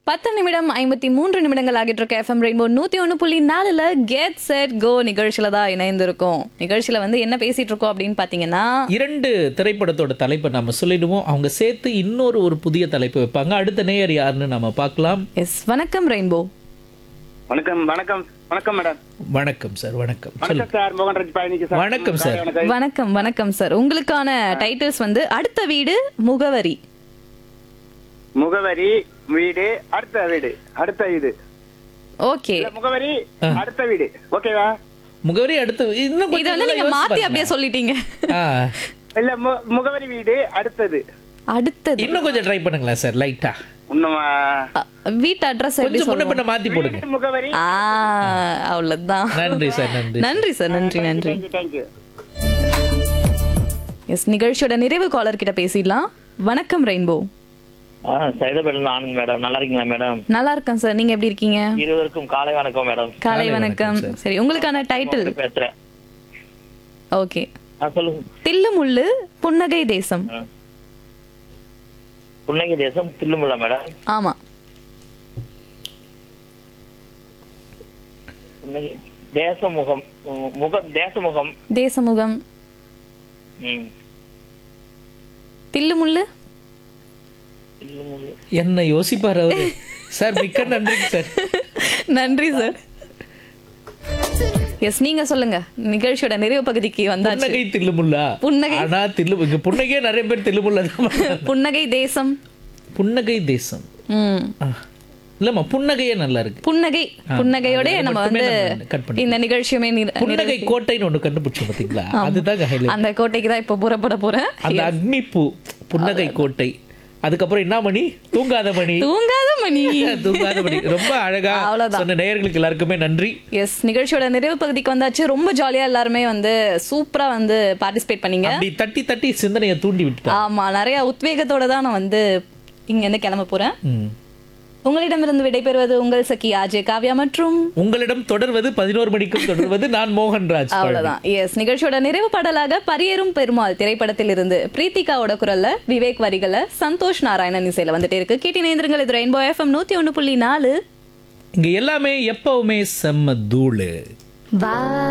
பத்து நிமிடம் ஐம்பத்தி மூன்று நிமிடங்கள் ஆகிட்டு இருக்க எஃப்எம் ரெயின்போ நூத்தி ஒன்று புள்ளி நாலுல கெட் செட் கோ நிகழ்ச்சியில தான் இணைந்திருக்கோம் நிகழ்ச்சியில வந்து என்ன பேசிட்டு இருக்கோம் அப்படின்னு பாத்தீங்கன்னா இரண்டு திரைப்படத்தோட தலைப்பை நம்ம சொல்லிடுவோம் அவங்க சேர்த்து இன்னொரு ஒரு புதிய தலைப்பு வைப்பாங்க அடுத்த நேயர் யாருன்னு நம்ம பார்க்கலாம் எஸ் வணக்கம் ரெயின்போ வணக்கம் வணக்கம் வணக்கம் மேடம் வணக்கம் சார் வணக்கம் சொல்லு வணக்கம் சார் மோகன்ராஜ் பயணிக்கு சார் வணக்கம் சார். வணக்கம். வணக்கம் வணக்கம் சார் உங்களுக்கான டைட்டில்ஸ் வந்து அடுத்த வீடு முகவரி முகவரி வீடு அடுத்த வீடு அடுத்த வீடு ஓகே இல்ல, முகவரி அடுத்த வீடு ஓகேவா முகவரி அடுத்து இன்னும் இத கொஞ்சம் வந்து நல்லா நீங்க யோசிச்சு மாத்தி பாருங்க. அப்படியே சொல்லிட்டீங்க ஆ, இல்ல மு- முகவரி வீடு அடுத்தது அடுத்தது இன்னும் கொஞ்சம் ட்ரை பண்ணுங்களேன் சார் லைட்டா இன்னும் அ, வீட்டு அட்ரஸ் எப்படி கொஞ்சம் முன்ன சொல்லுவோம் பின்ன மாத்தி போடுங்க வீடு முகவரி ஆ அவ்வளவுதான் நன்றி சார் நன்றி நன்றி சார் நன்றி நன்றி தேங்க்யூ தேங்க்யூ எஸ் நிகழ்ச்சியோட நிறைவு காலர் கிட்ட பேசிடலாம் வணக்கம் ரெயின்போ ஆ சைதாபேட்டில் ஆனந்த் மேடம் நல்லா இருக்கீங்களா மேடம் நல்லா இருக்கேன் சார் நீங்க எப்படி இருக்கீங்க இருவருக்கும் காலை வணக்கம் மேடம் காலை வணக்கம் சரி உங்களுக்கான டைட்டில் பேசுறேன் ஓகே ஆ சொல்லுங்க தில்லு முள்ளு புன்னகை தேசம் ஆ. புன்னகை தேசம் தில்லுமுல்லா மேடம் ஆமா புன்னகை தேசமுகம் உம், முகம் தேசமுகம் தேசமுகம் ம் தில்லு முள்ளு தில்லுமுல்லு. என்ன யோசிப்பார் அவரு சார் மிக்க நன்றி சார் நன்றி சார் எஸ் நீங்க சொல்லுங்க நிகழ்ச்சியோட நிறைவு பகுதிக்கு வந்தாச்சு புன்னகை தில்லுமுல்லா புன்னகை. ஆனா தில்லு இங்க புன்னகையே நிறைய பேர் தில்லுமுல்லா தான் புன்னகை தேசம் புன்னகை தேசம் ம் ஆ. இல்லம்மா புன்னகையே நல்லா இருக்கு புன்னகை புன்னகையோட அதை நம்ம மட்டுமே வந்து நம்ம cut பண்ணிக்கலாம். இந்த நிகழ்ச்சியுமே நிற- புன்னகை கோட்டைன்னு ஒண்ணு கண்டுபிடிச்சோம் பாத்தீங்களா அதுதாங்க ஹைலைட் அந்த கோட்டைக்கு தான் இப்ப புறப்பட போறேன் அந்த அக்னி பூ புன்னகை கோட்டை அதுக்கப்புறம் என்ன மணி தூங்காத மணி தூங்காத மணி தூங்காத மணி ரொம்ப அழகா அவ்வளவுதான். சொன்ன நேயர்களுக்கு எல்லாருக்குமே நன்றி எஸ் நிகழ்ச்சியோட நிறைவு பகுதிக்கு வந்தாச்சு ரொம்ப ஜாலியா எல்லாருமே வந்து சூப்பரா வந்து பார்ட்டிசிபேட் பண்ணீங்க அப்படி தட்டி தட்டி சிந்தனையை தூண்டி விட்டுட்டா ஆமா நிறைய உத்வேகத்தோட தான் நான் வந்து இங்க இருந்து கிளம்ப போறேன் ம். உங்களிடமிருந்து விடைபெறுவது உங்கள் சகி அஜய் காவ்யா மற்றும் உங்களிடம் தொடர்வது பதினோரு மணிக்கும் தொடர்வது நான் மோகன்ராஜ் அவ்வளவுதான் எஸ் நிகழ்ச்சியோட நிறைவு பாடலாக பரியரும் பெருமாள் திரைப்படத்தில் இருந்து பிரீத்திகாவோட குரல்ல விவேக் வரிகள சந்தோஷ் நாராயணன் இசையில வந்துட்டே இருக்கு கேட்டி நேந்திரங்கள் இது ரெயின்போ எஃப்எம் நூத்தி ஒண்ணு புள்ளி நாலு இங்க எல்லாமே எப்பவுமே செம்ம தூளு